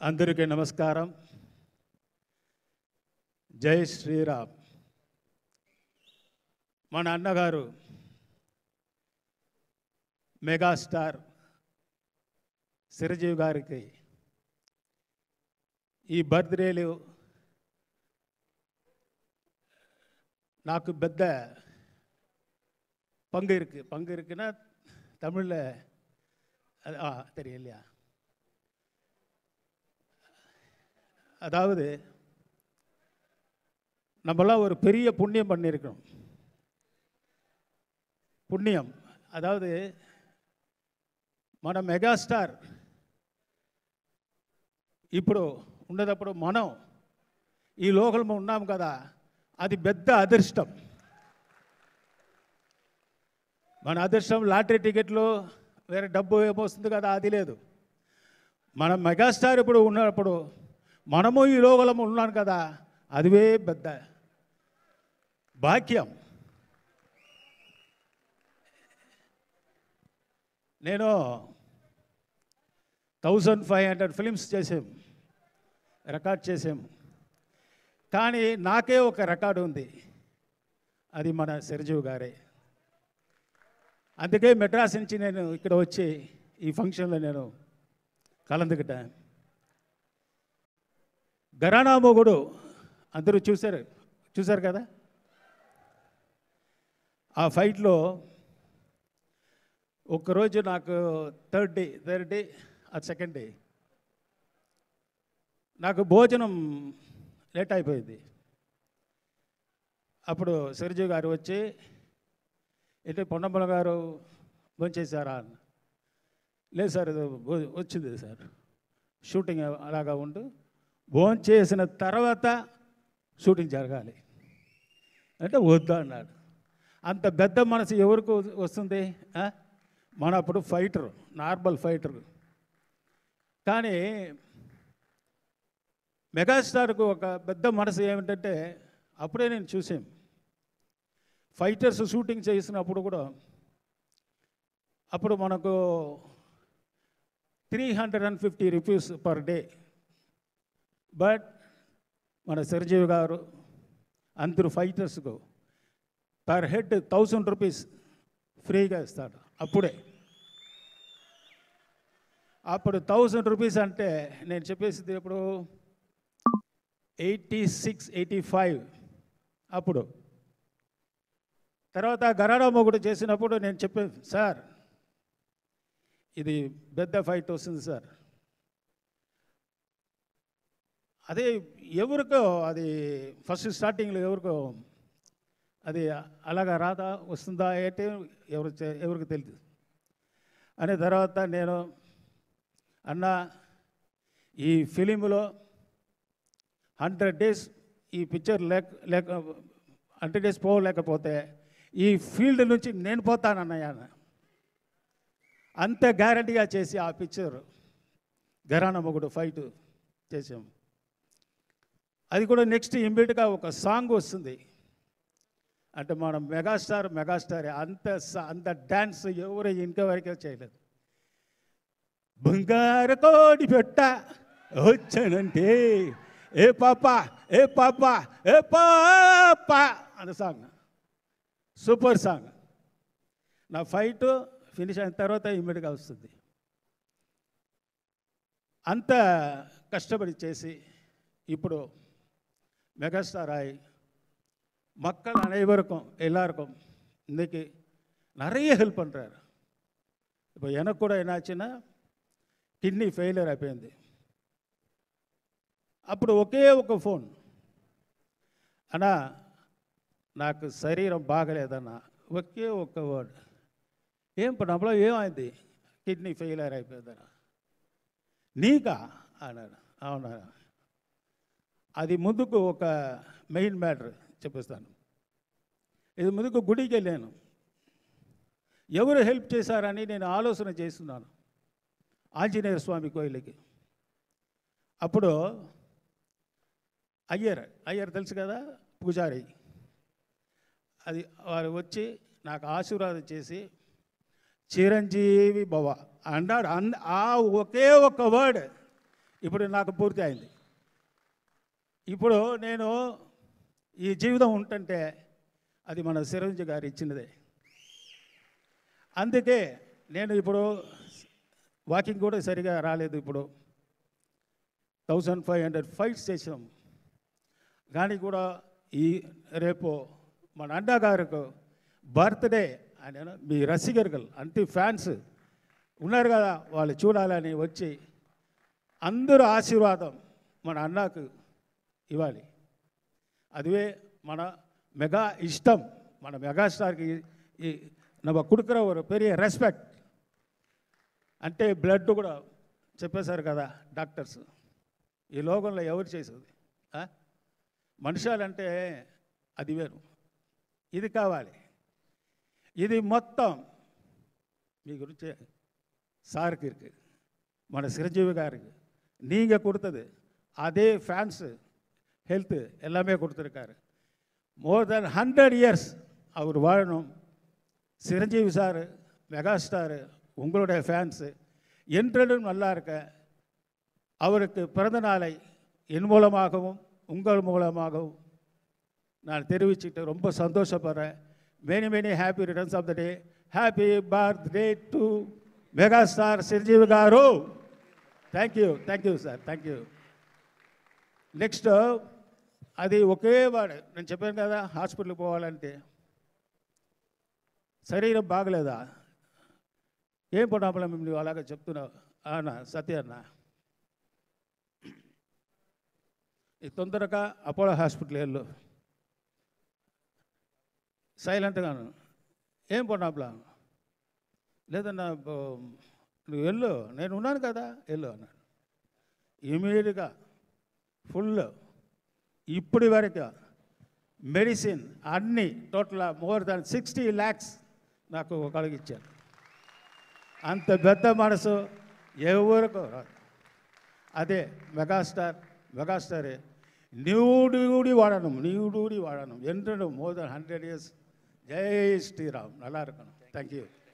అందరికీ నమస్కారం జై శ్రీరామ్ మన అన్నగారు మెగాస్టార్ చిరంజీవి గారికి ఈ బర్త్డేలు నాకు పెద్ద பங்கு இருக்கு பங்கு இருக்குன்னா தமிழில் அது- ஆ தெரியலையா அதாவது நம்மளாம் ஒரு பெரிய புண்ணியம் பண்ணியிருக்கோம் పుణ్యం అదావది మన మెగాస్టార్ ఇప్పుడు ఉండేటప్పుడు మనం ఈ లోకంలో ఉన్నాం కదా అది పెద్ద అదృష్టం మన అదృష్టం లాటరీ టికెట్లు వేరే డబ్బు ఏమొస్తుంది కదా అది లేదు మన మెగాస్టార్ ఇప్పుడు ఉన్నప్పుడు మనము ఈ లోకంలో ఉన్నాం కదా అదివే పెద్ద భాగ్యం నేను థౌజండ్ ఫైవ్ హండ్రెడ్ ఫిలిమ్స్ చేసాం రికార్డ్ చేసాం కానీ నాకే ఒక రికార్డు ఉంది అది మన చిరంజీవి గారే అందుకే మెడ్రాస్ నుంచి నేను ఇక్కడ వచ్చి ఈ ఫంక్షన్లో నేను కలందుకిటా గరానా మొగుడు అందరూ చూశారు చూశారు కదా ఆ ఫైట్లో ఒక్కరోజు నాకు థర్డ్ డే థర్డ్ డే అది సెకండ్ డే నాకు భోజనం లేట్ అయిపోయింది అప్పుడు చిరంజీవి గారు వచ్చి ఏంటి పొన్నమ్మల గారు భోంచేశారా అన్న లేదు సార్ ఇది భో- వచ్చింది సార్ షూటింగ్ అలాగా ఉండు భోజనం చేసిన తర్వాత షూటింగ్ జరగాలి అంటే వద్దు అన్నాడు అంత పెద్ద మనసు ఎవరికి వస్తుంది ఆ? మన అప్పుడు ఫైటర్ నార్మల్ ఫైటర్ కానీ మెగాస్టార్కు ఒక పెద్ద మనసు ఏమిటంటే అప్పుడే నేను చూసాను ఫైటర్స్ షూటింగ్ చేసినప్పుడు కూడా అప్పుడు మనకు three hundred and fifty rupees per day but మన చిరంజీవి గారు అందరు ఫైటర్స్కు పర్ హెడ్ థౌసండ్ రూపీస్ ఫ్రీగా ఇస్తాడు అప్పుడే అప్పుడు థౌసండ్ రూపీస్ అంటే నేను చెప్పేసింది ఇప్పుడు ఎయిటీ సిక్స్ ఎయిటీ ఫైవ్ అప్పుడు తర్వాత గరాడా మొగుడు చేసినప్పుడు నేను చెప్పాను సార్ ఇది పెద్ద ఫైట్ వస్తుంది సార్ అదే ఎవరికో అది ఫస్ట్ స్టార్టింగ్లో ఎవరికో అది అలాగా రాదా వస్తుందా అంటే ఎవరు చే- ఎవరికి తెలియదు అనే తర్వాత నేను అన్న ఈ ఫిలింలో హండ్రెడ్ డేస్ ఈ పిక్చర్ లేక లేక హండ్రెడ్ డేస్ పోలేకపోతే ఈ ఫీల్డ్ నుంచి నేను పోతానన్నయ్య అన్న. అంత గ్యారంటీగా చేసి ఆ పిక్చర్ గరాన మొగుడు ఫైట్ చేసాం అది కూడా నెక్స్ట్ ఇమ్మీడియట్గా ఒక సాంగ్ వస్తుంది అంటే మనం మెగాస్టార్ మెగాస్టార్ అంత స- అంత డ్యాన్స్ ఎవరు ఇంతవరకే చేయలేదు బంగారు కోడి పెట్ట వచ్చానంటే ఏ పాప ఏ పాప ఏ పాప అది సాంగ్ సూపర్ సాంగ్ నా ఫైట్ ఫినిష్ అయిన తర్వాత ఇమ్మీడియట్గా వస్తుంది అంత కష్టపడి చేసి ఇప్పుడు మెగాస్టార్ ஆகி மக்கள் அனைவருக்கும் எல்லாருக்கும் இன்னைக்கு நிறைய ஹெல்ப் பண்ணுறாரு இப்போ எனக்கு கூட என்னாச்சுன்னா కిడ్నీ ఫెయిలియర్ అయిపోయింది అప్పుడు ఒకే ఒక ఫోన్ అన్నా నాకు శరీరం బాగలేదన్నా ఒకే ఒక్క వర్డ్ ఏం పడలో ఏమైంది కిడ్నీ ఫెయిలియర్ అయిపోయిందన్నా నీకా అన్నాడు అవునా అది ముందుకు ఒక మెయిన్ మ్యాటర్ చెప్పిస్తాను ఇది ముందుకు గుడికి వెళ్ళాను ఎవరు హెల్ప్ చేశారని నేను ఆలోచన చేస్తున్నాను ఆంజనేయ స్వామి కోయిలకి అప్పుడు అయ్యర్ అయ్యర్ తెలుసు కదా పూజారి అది వారు వచ్చి నాకు ఆశీర్వాదం చేసి చిరంజీవి భవ అన్నాడు అన్ ఆ ఒకే ఒక వర్డ్ ఇప్పుడు నాకు పూర్తి అయింది ఇప్పుడు నేను ఈ జీవితం ఉంటుంటే అది మన చిరంజీవి గారు ఇచ్చినదే అందుకే నేను ఇప్పుడు వాకింగ్ కూడా సరిగా రాలేదు ఇప్పుడు థౌజండ్ ఫైవ్ హండ్రెడ్ ఫైట్స్ చేసాం కానీ కూడా ఈ రేపు మన అన్నా గారికి బర్త్డే ఆయన మీ రసిగర్గల్ అంటే ఫ్యాన్స్ ఉన్నారు కదా వాళ్ళు చూడాలని వచ్చి అందరూ ఆశీర్వాదం మన అన్నకు ఇవ్వాలి அதுவே మన మెగా ఇష్టం మన మెగాస్టార్కి ఈ நம்ம கொடுக்குற ஒரு பெரிய రెస్పెక్ట్ అంటే బ్లడ్ కూడా చెప్పేశారు కదా డాక్టర్స్ ఈ లోకంలో ఎవరు చేసేది ఆ? మనుషాలంటే అది వేరు ఇది కావాలి ఇది మొత్తం మీ గురించి సార్కి இருக்கு మన చిరంజీవి గారికి நீங்கள் கொடுத்தது அதே ஃபேன்ஸு ஹெல்த்து எல்லாமே கொடுத்துருக்காரு மோர் தென் ஹண்ட்ரட் இயர்ஸ் அவர் வாழணும் சிரஞ்சீவி சார் மெகா ஸ்டாரு உங்களுடைய ஃபேன்ஸு என்றென்றும் நல்லா இருக்க அவருக்கு பிறந்த நாளை என் மூலமாகவும் உங்கள் மூலமாகவும் நான் தெரிவிச்சுட்டு ரொம்ப சந்தோஷப்படுறேன் many many happy returns of the day happy birthday to megastar Chiranjeevi garu thank you thank you sir thank you next అది ఒకే వాడు నేను చెప్పాను కదా హాస్పిటల్కి పోవాలంటే శరీరం బాగలేదా ఏం పొడాపల నువ్వు అలాగే చెప్తున్నావు అన్న సత్య అన్న ఈ తొందరగా అపోలో హాస్పిటల్ వెళ్ళు సైలెంట్గాను ఏం పొడాపలా లేదన్నా బ- నువ్వు వెళ్ళు నేను ఉన్నాను కదా వెళ్ళు అన్నాడు ఇమీడియట్గా ఫుల్ ఇప్పటి వరకు మెడిసిన్ అన్నీ total more than sixty lakhs నాకు కలిగించారు అంత పెద్ద మనసు ఎవరికి రాదు అదే మెగాస్టార్ మెగాస్టారే నీవుడి వాడணும் நீவுடி வாழணும் என்று more than hundred years Jai Sriram நல்லா இருக்கணும் தேங்க்யூ